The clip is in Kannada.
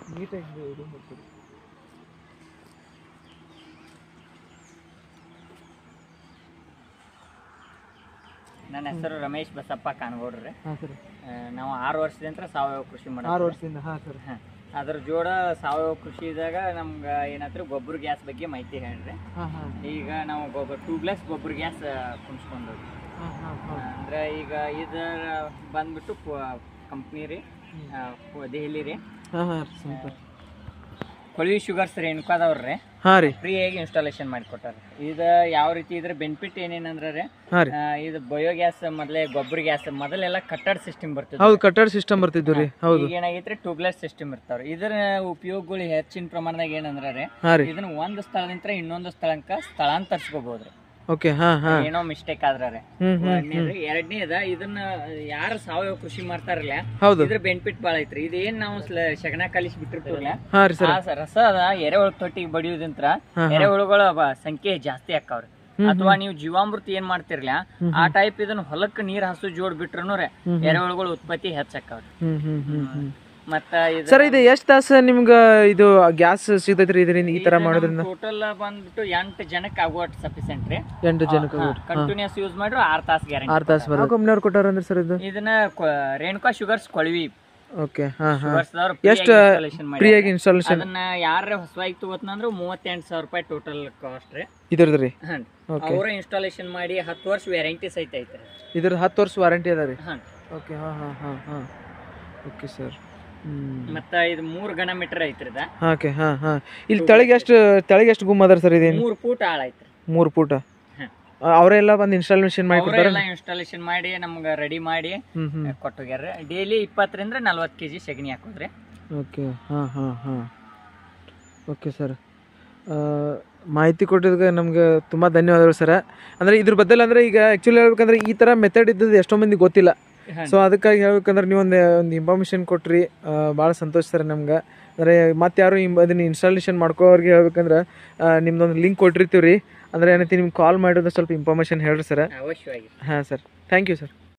ನೀಟಾಗಿ ಇದು ಮಾಡ್ತೀರಿ ನನ್ನ ಹೆಸರು ರಮೇಶ್ ಬಸಪ್ಪ ಕಾನಗೌಡ್ರಿ ಹಾಂ ಸರ್ ಆ, ನಾವು ಆರು ವರ್ಷದಿಂದ ಸಾವಯವ ಕೃಷಿ ಆರು ಮಾಡೋದು ವರ್ಷದಿಂದ ಹಾಂ ಸರ್ ಅದ್ರ ಜೋಡ ಸಾವಯವ ಕೃಷಿದಾಗ ನಮ್ಗೆ ಏನಾದ್ರು ಗೊಬ್ಬರ ಗ್ಯಾಸ್ ಬಗ್ಗೆ ಮಾಹಿತಿ ಹೇಳ್ರಿ ಹಾಂ ಹಾಂ ಈಗ ನಾವು ಗೊಬ್ಬರ ಟ್ಯೂಬ್ಲೆಸ್ ಗೊಬ್ಬರ ಗ್ಯಾಸ್ ಕುಣಿಸ್ಕೊಂಡೋಗಿ ಹಾಂ ಹಾಂ ಹಾಂ ಅಂದ್ರೆ ಈಗ ಇದರ ಬಂದ್ಬಿಟ್ಟು ಕಂಪ್ನಿ ರೀ ಆ, ಕು- ದೆಹಲಿ ರೀ ಹಾಂ ಹಾಂ ಸೂಪರ್ ಕೊಳವಿ ಶುಗರ್ಸ್ ರೀ ಎನ್ಕೋದವ್ರಿ ಹಾಂ ರೀ ಫ್ರೀಯಾಗಿ ಇನ್ಸ್ಟಾಲೇಷನ್ ಮಾಡಿಕೊಟ್ಟಾರ ಇದು ಯಾವ ರೀತಿ ಇದ್ರ ಬೆನಿಫಿಟ್ ಏನೇನಂದ್ರೆ ರೀ ಹಾಂ ರೀ ಆ, ಇದು ಬಯೋಗ್ಯಾಸ್ ಮೊದಲೇ ಗೊಬ್ಬರ ಗ್ಯಾಸ್ ಮೊದಲೆಲ್ಲ ಕಟ್ಟಡ ಸಿಸ್ಟಮ್ ಬರ್ತದೆ ಹೌದು ಕಟ್ಟಡ ಸಿಸ್ಟಮ್ ಬರ್ತಿದ್ದು ರೀ ಹೌದು ಈಗ ಏನಾಗೈತ್ರಿ ಟ್ಯೂಬ್ಲೆಸ್ ಸಿಸ್ಟಮ್ ಇರ್ತಾವ್ರಿ ಇದರ ಉಪಯೋಗಗಳು ಹೆಚ್ಚಿನ ಪ್ರಮಾಣದಾಗ ಏನಂದ್ರ ರೀ ಹಾಂ ರೀ ಇದನ್ನ ಒಂದು ಸ್ಥಳದಿಂದ ಇನ್ನೊಂದು ಸ್ಥಳಕ್ಕ ಸ್ಥಳಾಂತರಿಸ್ಕೋಬಹುದ್ರಿ ಓಕೆ ಹಾಂ ಹಾಂ ಏನೋ ಮಿಸ್ಟೇಕ್ ಆದ್ರ ರೀ ಹ್ಞೂ ಹ್ಞೂ ಒಂದನೇದ್ರಿ ಎರಡನೇದ ಇದನ್ನ ಯಾರು ಸಾವಯವ ಕೃಷಿ ಮಾಡ್ತಾರಲ್ಲ ಹೌದು ಇದ್ರ ಬೆನಿಫಿಟ್ ಭಾಳ ಐತ್ರಿ ಇದೇನ್ ನಾವು ಸ್ಲ- ಶಗಣ ಕಲಿಸಿ ಬಿಟ್ಟಿರ್ತೀವಲ್ಲ ಹಾಂ ರೀ ಸರ್ ಆ ಸ- ರಸ ಅದ ಎರೆಹುಳ ತೊಟ್ಟಿಗೆ ಬಡಿಯೋದಿಂತ್ರ ಹಾಂ ಎರೆಹುಳುಗಳ ಬ- ಸಂಖ್ಯೆ ಜಾಸ್ತಿ ಆಕ್ಕಾವ್ರಿ ಅಥವಾ ನೀವು ಜೀವಾಮೃತ ಏನ್ ಮಾಡ್ತಿರ್ಲ ಆ ಟೈಪ್ ಇದನ್ನ ಹೊಲಕ್ಕೆ ನೀರ್ ಹಸು ಜೋಡ್ ಬಿಟ್ರು ರೀ ಎರೆಹುಳುಗಳ ಉತ್ಪತ್ತಿ ಹೆಚ್ಚಾಕ್ಕಾವ್ರಿ ಹ್ಞೂ ಹ್ಞೂ ಹ್ಞೂ ಹ್ಞೂ ಮತ್ತ ಇದು ಸರ್ ಇದು ಎಷ್ಟು ತಾಸು ನಿಮ್ಗೆ ಇದು ಗ್ಯಾಸ್ ಸಿಗ್ತೈತ್ರಿ ಇದರಿಂದ ಈ ಥರ ಮಾಡೋದ್ರಿಂದ ಟೋಟಲ್ ಬಂದ್ಬಿಟ್ಟು ಎಂಟು ಜನಕ್ಕೆ ಆಗುವಷ್ಟು ಸಫಿಸೆಂಟ್ ರೀ ಎಂಟು ಜನಕ್ಕೆ ಕಂಟಿನ್ಯೂಸ್ ಯೂಸ್ ಮಾಡ್ರು ಆರ್ ತಾಸ್ ಗ್ಯಾರಂಟಿ ಆರು ತಾಸು ಬರೋದು ಕಂಪ್ನಿಯವ್ರು ಕೊಟ್ಟಾರಂದ್ರೆ ಸರ್ ಇದು ಇದನ್ನ ಕೊ- ರೇಣುಕಾ ಶುಗರ್ಸ್ ಕೊಳವಿ ಓಕೆ ಹಾಂ ಹಾಂ ಶುಗರ್ಸ್ದವ್ರು ಎಷ್ಟು ಫ್ರೀಯಾಗಿ ಇನ್ಸ್ಟಾಲೇಷನ್ ಅದನ್ನ ಯಾರ ಹೊಸವಾಗಿ ತಗೋತ್ನಂದ್ರ ಮೂವತ್ತೆಂಟು ಸಾವಿರ ರೂಪಾಯಿ ಟೋಟಲ್ ಕಾಸ್ಟ್ ರೀ ಇದ್ರದ್ದು ರೀ ಹನ್ Okay. ಅವ್ರ ಇನ್ಸ್ಟಾಲೇಷನ್ ಮಾಡಿ ಹತ್ತು ವರ್ಷ ವ್ಯಾರಂಟಿ ಸಹಿತ ಐತ್ರಿ ಇದ್ರ ಹತ್ತು ವರ್ಷ ವಾರಂಟಿ ಅದ ರೀ ಹನ್ ಓಕೆ ಹಾಂ ಹಾಂ ಹಾಂ ಹಾಂ ಓಕೆ ಸರ್ ಹ್ಞೂ ಮತ್ತ ಇದು ಮೂರ್ ಗಣ ಮೀಟರ್ ಐತ್ರಿ ಇದ ಓಕೆ ಹಾಂ ಹಾಂ ಇಲ್ಲಿ ತೆಳಗೆ ಎಷ್ಟು ತೆಳಗೆ ಎಷ್ಟು ಗುಮ್ ಅದಾರ ಸರ್ ಇದೇನು ಮೂರ್ ಫೂಟ್ ಆಳ ಐತ್ರಿ ಮೂರು ಫೂಟ ಹ್ಮ್. ಅವರೆಲ್ಲ ಬಂದು ಇನ್ಸ್ಟಾಲೇಷನ್ ಮಾಡಿ ಕೊಡ್ತಾರೆ ಅವರೆಲ್ಲ ಇನ್ಸ್ಟಾಲೇಷನ್ ಮಾಡಿ ನಮ್ಗ ರೆಡಿ ಮಾಡಿ ಹ್ಞೂ ಹ್ಞೂ ಕೊಟ್ಟೋಗ್ಯಾರ ಡೈಲಿ ಇಪ್ಪತ್ತರಿಂದ ನಲ್ವತ್ತು ಕೆಜಿ ಸಗಣಿ ಹಾಕೋದ್ರಿ ಓಕೆ ಹಾಂ ಹಾಂ ಹಾಂ ಓಕೆ ಸರ್ ಮಾಹಿತಿ ಕೊಟ್ಟಿದ್ದಕ್ಕೆ ನಮಗೆ ತುಂಬ ಧನ್ಯವಾದಗಳು ಸರ್ ಅಂದರೆ ಇದ್ರ ಬದಲು ಅಂದರೆ ಈಗ ಆ್ಯಕ್ಚುಲಿ ಹೇಳ್ಬೇಕಂದ್ರೆ ಈ ಥರ ಮೆಥಡ್ ಇದ್ದದ್ದು ಎಷ್ಟೋ ಮಂದಿ ಗೊತ್ತಿಲ್ಲ ಹ್ಮ್. ಸೊ ಅದಕ್ಕಾಗಿ ಹೇಳ್ಬೇಕಂದ್ರೆ ನೀವು ಒಂದು ಒಂದು ಇನ್ಫಾರ್ಮೇಷನ್ ಕೊಟ್ರಿ ಭಾಳ ಸಂತೋಷ ಸರ್ ನಮ್ಗೆ ಅಂದರೆ ಮತ್ತೆ ಯಾರು ಇಮ್ ಅದನ್ನ ಇನ್ಸ್ಟಾಲೇಷನ್ ಮಾಡ್ಕೋವ್ರಿಗೆ ಹೇಳ್ಬೇಕಂದ್ರೆ ನಿಮ್ದೊಂದು ಲಿಂಕ್ ಕೊಟ್ಟಿರ್ತೀವಿ ರೀ ಅಂದರೆ ಏನೈತಿ ನಿಮ್ಗೆ ಕಾಲ್ ಮಾಡೋದು ಸ್ವಲ್ಪ ಇನ್ಫಾರ್ಮೇಷನ್ ಹೇಳ್ರಿ ಸರ್ ಅವಶ್ಯವಾಗಿ ಹಾಂ ಸರ್ ಥ್ಯಾಂಕ್ ಯು ಸರ್